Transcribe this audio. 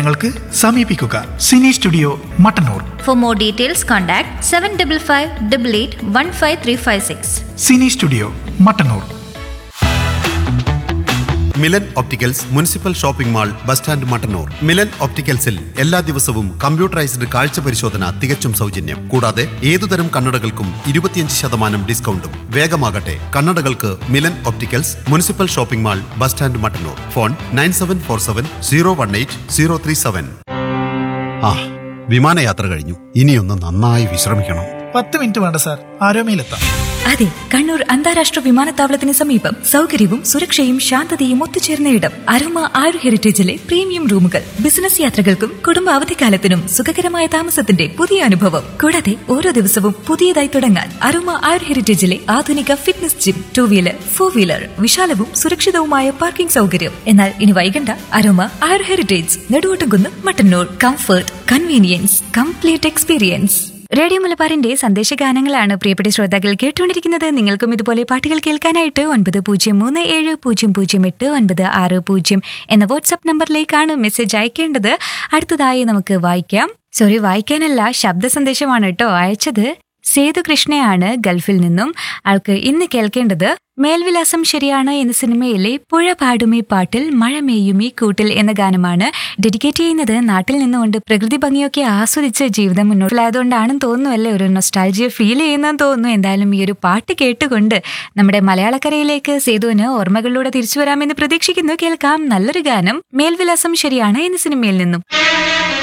ഗാനങ്ങൾക്ക് സമീപിക്കുക cine studio Mattannur For more details, contact 755 15356. Cine studio Mattannur Milan opticals municipal shopping mall bus stand Mattannur Milan ഒപ്റ്റിക്കൽസിൽ എല്ലാ ദിവസവും കമ്പ്യൂട്ടറൈസ്ഡ് കാഴ്ച പരിശോധന തികച്ചും സൗജന്യം കൂടാതെ ഏതുതരം കണ്ണടകൾക്കും ഇരുപത്തിയഞ്ച് ശതമാനം ഡിസ്കൗണ്ടും വേഗമാകട്ടെ കണ്ണടകൾക്ക് Milan opticals municipal shopping mall bus stand Mattannur phone nine seven four seven zero one eight zero three seven ആ വിമാനയാത്ര കഴിഞ്ഞു ഇനിയൊന്ന് നന്നായി വിശ്രമിക്കണം പത്ത് മിനിറ്റ് വേണ്ട സാർ ആരോമയിലെത്താം അതെ കണ്ണൂർ അന്താരാഷ്ട്ര വിമാനത്താവളത്തിന് സമീപം സൗകര്യവും സുരക്ഷയും ശാന്തതയും ഒത്തുചേർന്ന ഇടം അരോമ ആയുർ ഹെറിറ്റേജിലെ പ്രീമിയം റൂമുകൾ ബിസിനസ് യാത്രകൾക്കും കുടുംബ അവധിക്കാലത്തിനും സുഖകരമായ താമസത്തിന്റെ പുതിയ അനുഭവം കൂടാതെ ഓരോ ദിവസവും പുതിയതായി തുടങ്ങാൻ അരോമ ആയുർ ഹെറിറ്റേജിലെ ആധുനിക fitness gym two wheeler four wheeler വിശാലവും സുരക്ഷിതവുമായ പാർക്കിംഗ് സൗകര്യം എന്നാൽ ഇനി വൈകണ്ട Aroma Ayur Heritage Neduvottumkunnu Mattannur comfort convenience complete experience radio മലബാറിന്റെ സന്ദേശഗാനങ്ങളാണ് പ്രിയപ്പെട്ട ശ്രോതാക്കൾ കേട്ടുകൊണ്ടിരിക്കുന്നത് നിങ്ങൾക്കും ഇതുപോലെ പാട്ടുകൾ കേൾക്കാനായിട്ട് ഒൻപത് പൂജ്യം മൂന്ന് ഏഴ് പൂജ്യം പൂജ്യം എട്ട് ഒൻപത് ആറ് പൂജ്യം എന്ന വാട്സ്ആപ്പ് നമ്പറിലേക്കാണ് മെസ്സേജ് അയക്കേണ്ടത് അടുത്തതായി നമുക്ക് വായിക്കാം സോറി വായിക്കാനല്ല ശബ്ദ സന്ദേശമാണ് കേട്ടോ അയച്ചത് സേതു കൃഷ്ണയാണ് ഗൾഫിൽ നിന്നും ആൾക്ക് ഇന്ന് കേൾക്കേണ്ടത് മേൽവിലാസം ശരിയാണ് എന്ന സിനിമയിലെ പുഴ പാടുമീ പാട്ടിൽ മഴ മെയ്യുമീ കൂട്ടിൽ എന്ന ഗാനമാണ് ഡെഡിക്കേറ്റ് ചെയ്യുന്നത് നാട്ടിൽ നിന്നുകൊണ്ട് പ്രകൃതി ഭംഗിയൊക്കെ ആസ്വദിച്ച് ജീവിതം മുന്നോട്ടിലായതുകൊണ്ടാണെന്ന് തോന്നുന്നു അല്ലേ ഒരു നൊസ്റ്റാൾജിയ ഫീൽ ചെയ്യുന്നതെന്ന് തോന്നുന്നു എന്തായാലും ഈ ഒരു പാട്ട് കേട്ടുകൊണ്ട് നമ്മുടെ മലയാളക്കരയിലേക്ക് സേതുവിന് ഓർമ്മകളിലൂടെ തിരിച്ചു വരാമെന്ന് പ്രതീക്ഷിക്കുന്നു കേൾക്കാം നല്ലൊരു ഗാനം മേൽവിലാസം ശരിയാണ് എന്ന സിനിമയിൽ നിന്നും